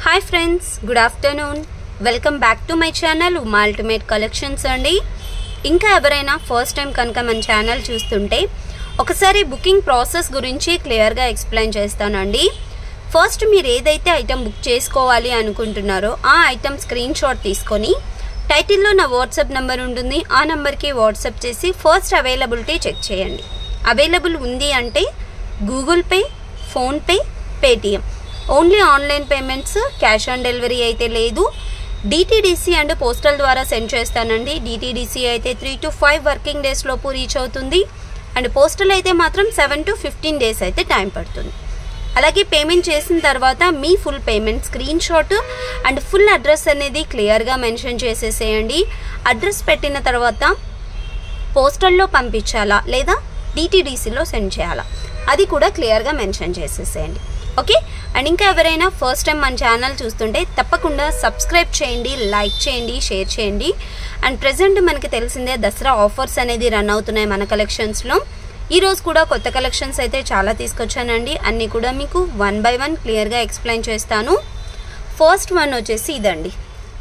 hi friends good afternoon welcome back to my channel Uma ultimate collections అండి ఇంకా ఎవరైనా first time కనుక మన ఛానల్ చూస్తుంటే ఒకసారి బుకింగ్ ప్రాసెస్ గురించి క్లియర్గా ఎక్స్ప్లెయిన్ చేస్తానండి ఫస్ట్ మీరు ఏదైతే ఐటెం బుక్ చేసుకోవాలి అనుకుంటున్నారో ఆ ఐటెం స్క్రీన్ షాట్ తీసుకొని టైటిల్లో నా వాట్సాప్ నెంబర్ ఉంటుంది ఆ నెంబర్కి వాట్సాప్ చేసి ఫస్ట్ అవైలబిలిటీ చెక్ చేయండి అవైలబుల్ ఉంది అంటే Google Pay PhonePe Paytm only online payments cash on delivery అయితే లేదు డిటీడీసీ అండ్ పోస్టల్ ద్వారా సెండ్ చేస్తానండి డిటీడీసీ అయితే three to five working days లోపు రీచ్ అవుతుంది అండ్ పోస్టల్ అయితే మాత్రం సెవెన్ టు ఫిఫ్టీన్ డేస్ అయితే టైం పడుతుంది అలాగే పేమెంట్ చేసిన తర్వాత మీ full payment screenshot and full address అనేది క్లియర్గా మెన్షన్ చేసేసేయండి అడ్రస్ పెట్టిన తర్వాత పోస్టల్లో పంపించాలా లేదా డిటీడీసీలో సెండ్ చేయాలా అది కూడా క్లియర్గా మెన్షన్ చేసేసేయండి ఓకే అండ్ ఇంకా ఎవరైనా ఫస్ట్ టైం మన ఛానల్ చూస్తుంటే తప్పకుండా సబ్స్క్రైబ్ చేయండి లైక్ చేయండి షేర్ చేయండి అండ్ ప్రజెంట్ మనకి తెలిసిందే దసరా ఆఫర్స్ అనేది రన్ అవుతున్నాయి మన కలెక్షన్స్లో ఈరోజు కూడా కొత్త కలెక్షన్స్ అయితే చాలా తీసుకొచ్చానండి అన్నీ కూడా మీకు వన్ బై వన్ క్లియర్గా ఎక్స్ప్లెయిన్ చేస్తాను ఫస్ట్ వన్ వచ్చేసి ఇదండి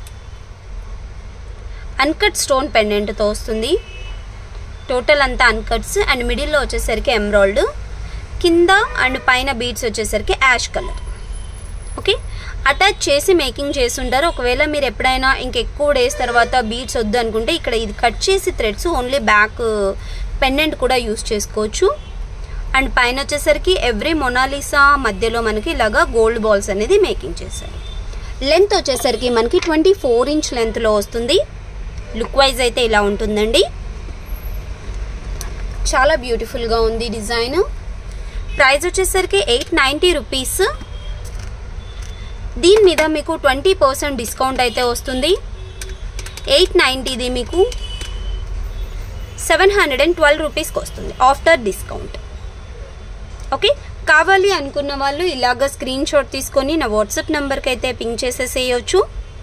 అన్కట్ స్టోన్ పెండెంట్తో వస్తుంది టోటల్ అంతా అన్కట్స్ అండ్ మిడిల్లో వచ్చేసరికి ఎమ్రాయిల్డ్ కింద అండ్ పైన బీడ్స్ వచ్చేసరికి యాష్ కలర్ ఓకే అటాచ్ చేసి మేకింగ్ చేసి ఉంటారు ఒకవేళ మీరు ఎప్పుడైనా ఇంకెక్కువ డేస్ తర్వాత బీడ్స్ వద్దు అనుకుంటే ఇక్కడ ఇది కట్ చేసి థ్రెడ్స్ ఓన్లీ బ్యాక్ పెండెంట్ కూడా యూస్ చేసుకోవచ్చు అండ్ పైన వచ్చేసరికి ఎవ్రీ మొనాలిసా మధ్యలో మనకి ఇలాగా గోల్డ్ బాల్స్ అనేది మేకింగ్ చేశారు లెంత్ వచ్చేసరికి మనకి ట్వంటీ ఫోర్ ఇంచ్ లెంత్లో వస్తుంది లుక్ వైజ్ అయితే ఇలా ఉంటుందండి చాలా బ్యూటిఫుల్గా ఉంది డిజైన్ ప్రైస్ వచ్చేసరికి ఎయిట్ నైంటీ రూపీస్ దీని మీద మీకు ట్వంటీ పర్సెంట్ డిస్కౌంట్ అయితే వస్తుంది ఎయిట్ నైంటీది మీకు సెవెన్ హండ్రెడ్ అండ్ ట్వెల్వ్ రూపీస్కి వస్తుంది ఆఫ్టర్ డిస్కౌంట్ ఓకే కావాలి అనుకున్న వాళ్ళు ఇలాగ స్క్రీన్ షాట్ తీసుకొని నా వాట్సాప్ నెంబర్కి అయితే పింక్ చేసేసేయచ్చు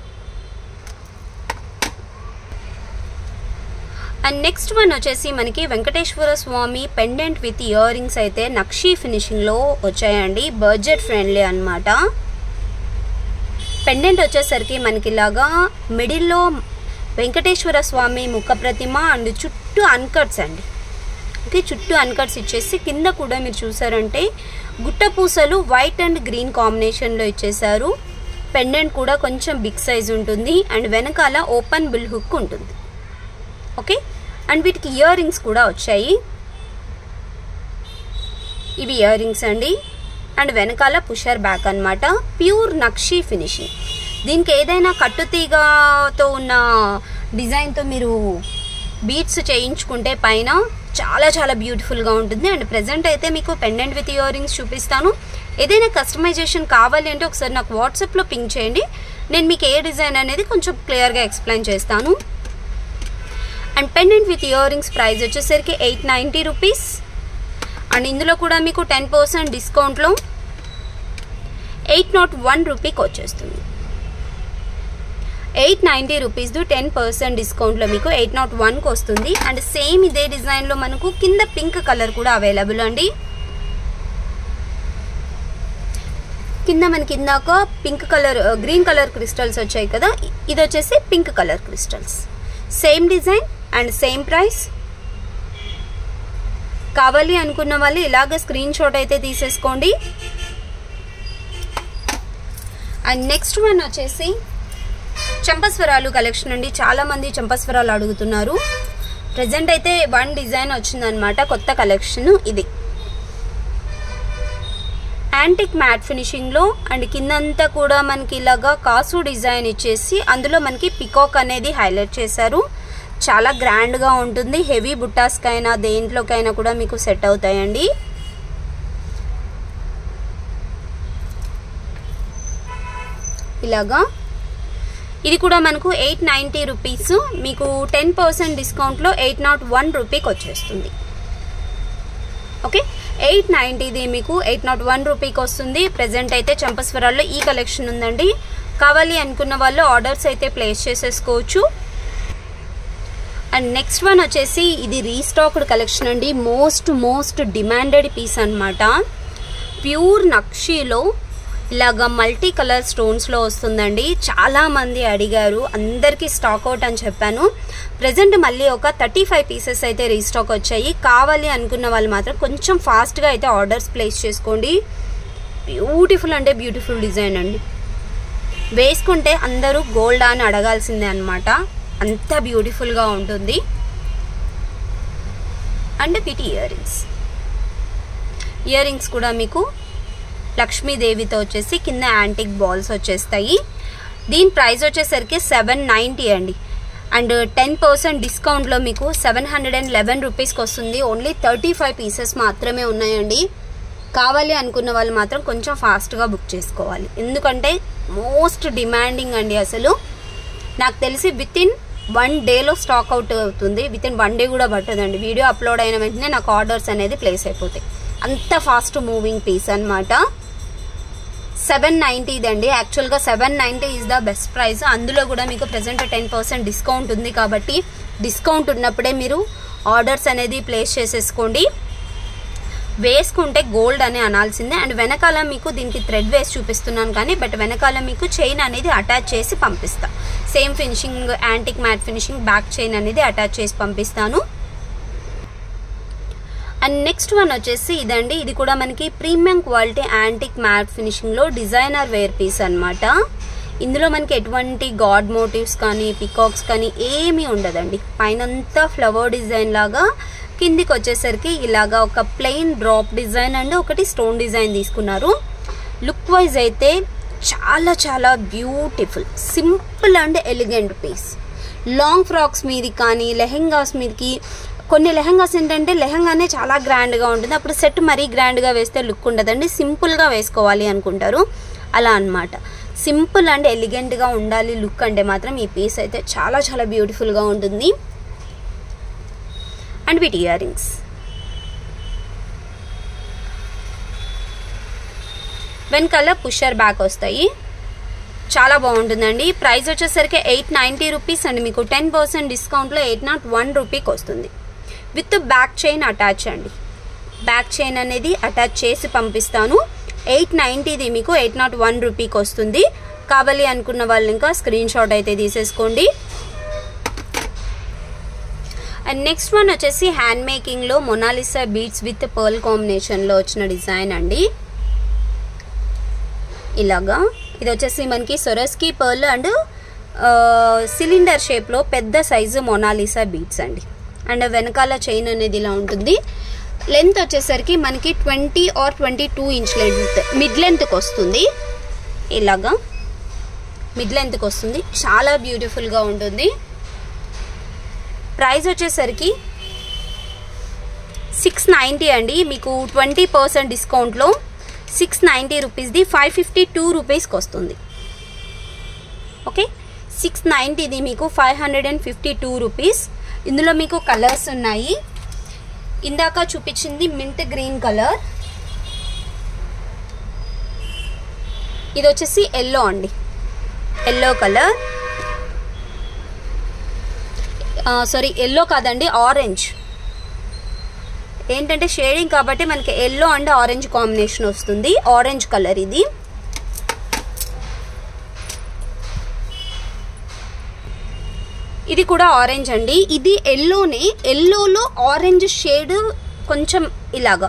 అండ్ నెక్స్ట్ వన్ వచ్చేసి మనకి Venkateswara Swamy pendant with earrings అయితే నక్షీ ఫినిషింగ్లో వచ్చాయండి బడ్జెట్ ఫ్రెండ్లీ అనమాట పెండెంట్ వచ్చేసరికి మనకి ఇలాగా మిడిల్లో వెంకటేశ్వర స్వామి ముఖ ప్రతిమ అండ్ చుట్టూ అన్కట్స్ అండి ఓకే చుట్టూ అన్కట్స్ ఇచ్చేసి కింద కూడా మీరు చూసారంటే గుట్ట పూసలు వైట్ అండ్ గ్రీన్ కాంబినేషన్లో ఇచ్చేసారు పెండెంట్ కూడా కొంచెం బిగ్ సైజ్ ఉంటుంది అండ్ వెనకాల ఓపెన్ బిల్ హుక్ ఉంటుంది ఓకే అండ్ వీటికి ఇయర్ రింగ్స్ కూడా వచ్చాయి ఇవి ఇయర్ రింగ్స్ అండి అండ్ వెనకాల పుషర్ బ్యాక్ అనమాట ప్యూర్ నక్షీ ఫినిషింగ్ దీనికి ఏదైనా కట్టుతీగతో ఉన్న డిజైన్తో మీరు బీట్స్ చేయించుకుంటే పైన చాలా చాలా బ్యూటిఫుల్గా ఉంటుంది అండ్ ప్రజెంట్ అయితే మీకు పెండెంట్ విత్ ఇయర్ రింగ్స్ చూపిస్తాను ఏదైనా కస్టమైజేషన్ కావాలి అంటే ఒకసారి నాకు వాట్సాప్లో పింక్ చేయండి నేను మీకు ఏ డిజైన్ అనేది కొంచెం క్లియర్గా ఎక్స్ప్లెయిన్ చేస్తాను and pendant with earrings price వచ్చేసరికి ఎయిట్ నైంటీ రూపీస్ అండ్ ఇందులో కూడా మీకు టెన్ పర్సెంట్ డిస్కౌంట్లో ఎయిట్ నాట్ వన్ రూపీకి వచ్చేస్తుంది ఎయిట్ నైంటీ రూపీస్ది టెన్ పర్సెంట్ డిస్కౌంట్లో మీకు ఎయిట్ నాట్ వన్కి వస్తుంది అండ్ సేమ్ ఇదే డిజైన్లో మనకు కింద పింక్ కలర్ కూడా అవైలబుల్ అండి కింద మనకి ఇందాక pink colour green colour crystals వచ్చాయి కదా ఇది వచ్చేసి pink colour crystals same design and same price కావాలి అనుకున్న వాళ్ళు ఇలాగ స్క్రీన్ షాట్ అయితే తీసేసుకోండి అండ్ నెక్స్ట్ వన్ వచ్చేసి చంపస్వరాలు కలెక్షన్ అండి చాలామంది చంపస్వరాలు అడుగుతున్నారు ప్రజెంట్ అయితే వన్ డిజైన్ వచ్చిందనమాట కొత్త కలెక్షన్ ఇది యాంటిక్ మ్యాట్ ఫినిషింగ్లో అండ్ కిందంతా కూడా మనకి ఇలాగా కాసు డిజైన్ ఇచ్చేసి అందులో మనకి పికాక్ అనేది హైలైట్ చేశారు చాలా గ్రాండ్గా ఉంటుంది హెవీ బుట్టాస్కైనా దేంట్లోకైనా కూడా మీకు సెట్ అవుతాయండి ఇలాగా ఇది కూడా మనకు ఎయిట్ నైంటీ రూపీస్ మీకు టెన్ పర్సెంట్ డిస్కౌంట్లో ఎయిట్ నాట్ వన్ రూపీకి వచ్చేస్తుంది ఓకే ఎయిట్ నైంటీది మీకు ఎయిట్ నాట్ వన్ రూపీకి వస్తుంది ప్రజెంట్ అయితే చంపస్వరాల్లో ఈ కలెక్షన్ ఉందండి కావాలి అనుకున్న వాళ్ళు ఆర్డర్స్ అయితే ప్లేస్ చేసేసుకోవచ్చు అండ్ నెక్స్ట్ వన్ వచ్చేసి ఇది రీస్టాక్డ్ కలెక్షన్ అండి మోస్ట్ మోస్ట్ డిమాండెడ్ పీస్ అనమాట ప్యూర్ నక్షీలో ఇలాగా మల్టీ కలర్ స్టోన్స్లో వస్తుందండి చాలామంది అడిగారు అందరికీ స్టాక్ అవుట్ అని చెప్పాను ప్రజెంట్ మళ్ళీ ఒక థర్టీ ఫైవ్ పీసెస్ అయితే రీస్టాక్ వచ్చాయి కావాలి అనుకున్న వాళ్ళు మాత్రం కొంచెం ఫాస్ట్గా అయితే ఆర్డర్స్ ప్లేస్ చేసుకోండి బ్యూటిఫుల్ అంటే బ్యూటిఫుల్ డిజైన్ అండి వేసుకుంటే అందరూ గోల్డ్ అని అడగాల్సిందే అనమాట అంత బ్యూటిఫుల్గా ఉంటుంది అండ్ వీటి ఇయర్ రింగ్స్ ఇయర్ రింగ్స్ కూడా మీకు లక్ష్మీదేవితో వచ్చేసి కింద యాంటిక్ బాల్స్ వచ్చేస్తాయి దీని ప్రైస్ వచ్చేసరికి సెవెన్ నైంటీ అండి అండ్ టెన్ పర్సెంట్ డిస్కౌంట్లో మీకు సెవెన్ హండ్రెడ్ అండ్ లెవెన్ రూపీస్కి వస్తుంది ఓన్లీ థర్టీ ఫైవ్ పీసెస్ మాత్రమే ఉన్నాయండి కావాలి అనుకున్న వాళ్ళు మాత్రం కొంచెం ఫాస్ట్గా బుక్ చేసుకోవాలి ఎందుకంటే మోస్ట్ డిమాండింగ్ అండి అసలు నాకు తెలిసి విత్ ఇన్ వన్ డేలో స్టాక్ అవుట్ అవుతుంది విత్ ఇన్ వన్ డే కూడా పట్టదండి వీడియో అప్లోడ్ అయిన వెంటనే నాకు ఆర్డర్స్ అనేది ప్లేస్ అయిపోతాయి అంత ఫాస్ట్ మూవింగ్ పీస్ అనమాట సెవెన్ నైంటీది అండి యాక్చువల్గా seven ninety is the best price అందులో కూడా మీకు ప్రజెంట్ టెన్ పర్సెంట్ డిస్కౌంట్ ఉంది కాబట్టి డిస్కౌంట్ ఉన్నప్పుడే మీరు ఆర్డర్స్ అనేది ప్లేస్ చేసేసుకోండి వేసుకుంటే గోల్డ్ అని అనాల్సిందే అండ్ వెనకాల మీకు దీనికి థ్రెడ్ వేసి చూపిస్తున్నాను కానీ బట్ వెనకాల మీకు చైన్ అనేది అటాచ్ చేసి పంపిస్తా same finishing antique matte finishing back chain అనేది అటాచ్ చేసి పంపిస్తాను అండ్ నెక్స్ట్ వన్ వచ్చేసి ఇదండి ఇది కూడా మనకి ప్రీమియం క్వాలిటీ యాంటిక్ మ్యాట్ ఫినిషింగ్లో డిజైనర్ వేర్ పీస్ అనమాట ఇందులో మనకి ఎటువంటి గాడ్ మోటివ్స్ కానీ పికాక్స్ కానీ ఏమీ ఉండదండి పైనంతా ఫ్లవర్ డిజైన్ లాగా కిందికి వచ్చేసరికి ఇలాగా ఒక ప్లెయిన్ డ్రాప్ డిజైన్ అండ్ ఒకటి స్టోన్ డిజైన్ తీసుకున్నారు లుక్ వైజ్ అయితే చాలా చాలా beautiful simple and elegant piece long frocks మీది కానీ లెహెంగాస్ మీదకి కొన్ని లెహంగాస్ ఏంటంటే లెహంగానే చాలా గ్రాండ్గా ఉంటుంది అప్పుడు సెట్ మరీ గ్రాండ్గా వేస్తే లుక్ ఉండదండి సింపుల్గా వేసుకోవాలి అనుకుంటారు అలా అనమాట సింపుల్ అండ్ ఎలిగెంట్గా ఉండాలి లుక్ అంటే మాత్రం ఈ పీస్ అయితే చాలా చాలా బ్యూటిఫుల్గా ఉంటుంది అండ్ వీటి ఇయర్ రింగ్స్ వెనకాల పుషర్ బ్యాక్ వస్తాయి చాలా బాగుంటుందండి ప్రైస్ వచ్చేసరికి ఎయిట్ నైంటీ రూపీస్ అండి మీకు టెన్ పర్సెంట్ డిస్కౌంట్లో ఎయిట్ నాట్ వన్ రూపీకి వస్తుంది విత్ బ్యాక్ చైన్ అటాచ్ అండి బ్యాక్ చైన్ అనేది అటాచ్ చేసి పంపిస్తాను ఎయిట్ నైంటీది మీకు ఎయిట్ నాట్ వన్ రూపీకి వస్తుంది కావాలి అనుకున్న వాళ్ళు ఇంకా స్క్రీన్ షాట్ అయితే తీసేసుకోండి అండ్ నెక్స్ట్ వన్ వచ్చేసి హ్యాండ్ మేకింగ్లో మొనాలిసా బీట్స్ విత్ పర్ల్ కాంబినేషన్లో వచ్చిన డిజైన్ అండి ఇలాగా ఇది వచ్చేసి మనకి సొరస్కి పర్ల్ అండ్ సిలిండర్ షేప్లో పెద్ద సైజు మొనాలిసా బీట్స్ అండి అండ్ వెనకాల చైన్ అనేది ఇలా ఉంటుంది లెంత్ వచ్చేసరికి మనకి twenty or twenty two inch length mid లెంత్కి వస్తుంది ఇలాగా మిడ్ లెంత్కి వస్తుంది చాలా బ్యూటిఫుల్గా ఉంటుంది ప్రైస్ వచ్చేసరికి సిక్స్ నైంటీ అండి మీకు ట్వంటీ పర్సెంట్ డిస్కౌంట్లో సిక్స్ నైంటీ రూపీస్ది ఫైవ్ ఫిఫ్టీ టూ రూపీస్కి వస్తుంది ఓకే సిక్స్ నైంటీది మీకు five hundred and fifty two rupees ఇందులో మీకు కలర్స్ ఉన్నాయి ఇందాక చూపించింది మింట్ గ్రీన్ కలర్ ఇది వచ్చేసి ఎల్లో అండి ఎల్లో కలర్ సారీ ఎల్లో కాదండి ఆరెంజ్ ఏంటంటే షేడింగ్ కాబట్టి మనకి ఎల్లో అండ్ ఆరెంజ్ కాంబినేషన్ వస్తుంది ఆరెంజ్ కలర్ ఇది ఇది కూడా ఆరెంజ్ అండి ఇది ఎల్లోనే ఎల్లోలో ఆరెంజ్ షేడ్ కొంచెం ఇలాగా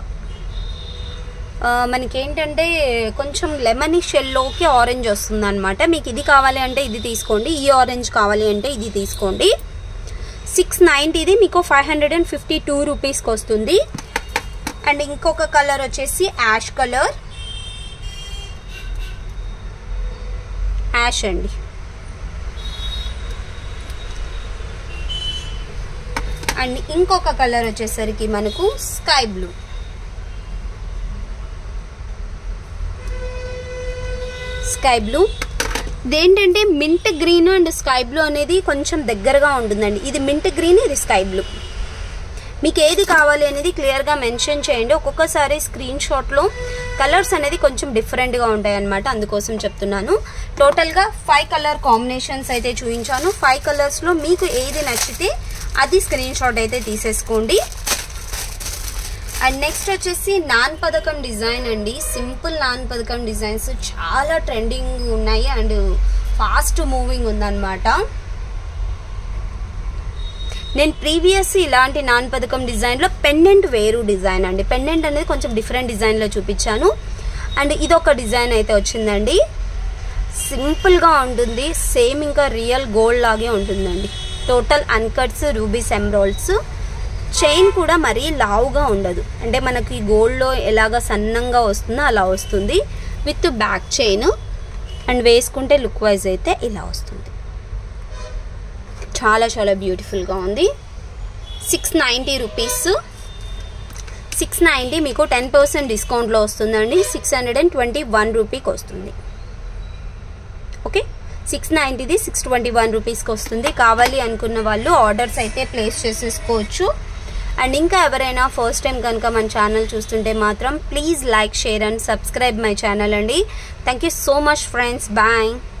మనకేంటంటే కొంచెం లెమనిష్ ఎల్లోకి ఆరెంజ్ వస్తుంది అనమాట మీకు ఇది కావాలి అంటే ఇది తీసుకోండి ఈ ఆరెంజ్ కావాలి అంటే ఇది తీసుకోండి సిక్స్ నైంటీది మీకు five hundred and fifty two రూపీస్కి వస్తుంది అండ్ ఇంకొక కలర్ వచ్చేసి యాష్ కలర్ యాష్ అండి అండ్ ఇంకొక కలర్ వచ్చేసరికి మనకు స్కై బ్లూ స్కై బ్లూ ఇదేంటంటే mint green and sky blue అనేది కొంచెం దగ్గరగా ఉంటుందండి ఇది మింట్ గ్రీన్ ఇది స్కై బ్లూ మీకు ఏది కావాలి అనేది క్లియర్గా మెన్షన్ చేయండి ఒక్కొక్కసారి స్క్రీన్ షాట్లో కలర్స్ అనేది కొంచెం డిఫరెంట్గా ఉంటాయి అనమాట అందుకోసం చెప్తున్నాను టోటల్గా ఫైవ్ కలర్ కాంబినేషన్స్ అయితే చూపించాను ఫైవ్ కలర్స్లో మీకు ఏది నచ్చితే అది స్క్రీన్ షాట్ అయితే తీసేసుకోండి అండ్ నెక్స్ట్ వచ్చేసి నాన్ పథకం డిజైన్ అండి సింపుల్ నాన్ పథకం డిజైన్స్ చాలా ట్రెండింగ్ ఉన్నాయి అండ్ ఫాస్ట్ మూవింగ్ ఉందన్నమాట నేను ప్రీవియస్ ఇలాంటి నాన్ పథకం డిజైన్లో పెండెంట్ వేరు డిజైన్ అండి పెండెంట్ అనేది కొంచెం డిఫరెంట్ డిజైన్లో చూపించాను అండ్ ఇదొక డిజైన్ అయితే వచ్చిందండి సింపుల్గా ఉంటుంది సేమ్ ఇంకా రియల్ గోల్డ్ లాగే ఉంటుందండి total uncuts rubies emeralds chain కూడా మరీ లావుగా ఉండదు అంటే మనకి గోల్డ్లో ఎలాగ సన్నంగా వస్తుందో అలా వస్తుంది విత్ బ్యాక్ చైన్ అండ్ వేసుకుంటే లుక్ వైజ్ అయితే ఇలా వస్తుంది చాలా చాలా బ్యూటిఫుల్గా ఉంది six ninety rupees six ninety మీకు టెన్ పర్సెంట్ డిస్కౌంట్లో వస్తుందండి six hundred and twenty one రూపీకి వస్తుంది ఓకే సిక్స్ నైంటీది సిక్స్ ట్వంటీ వన్ రూపీస్కి వస్తుంది కావాలి అనుకున్న వాళ్ళు ఆర్డర్స్ అయితే ప్లేస్ చేసేసుకోవచ్చు అండ్ ఇంకా ఎవరైనా ఫస్ట్ టైం కనుక మన ఛానల్ చూస్తుంటే మాత్రం please like share and subscribe my channel అండి thank you so much friends bye